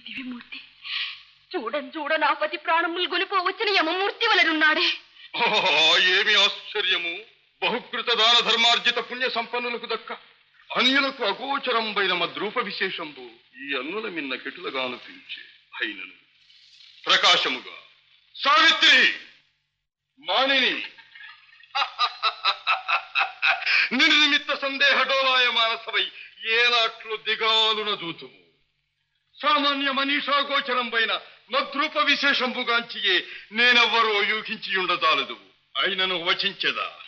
ఏమిటివి మూర్తి చూడన్ చూడ నా పతి ప్రాణములు గొలిపో వచ్చిన యమమూర్తి వలనున్నాడే ఆహా, ఏమి ఆశ్చర్యము బహుకృత దాన ధర్మార్జిత పుణ్య సంపన్నులకు దక్క అన్యులకు అగోచరంబైన మద్రూప విశేషంబు ఈ అన్నుల మిన్న కెటులుగా అనిపించే అయినను ప్రకాశముగా సావిత్రి మానిని నిర్నిమిత్త సందేహ డోలాయ మానసవై ఏనాట్లు దిగాలున దూతుము సామాన్య మనీషా గోచరంపైన మద్రూప విశేషంబుగాంచియే నేనెవ్వరో యూహించి ఉండదాలదు అయినను వచించెదా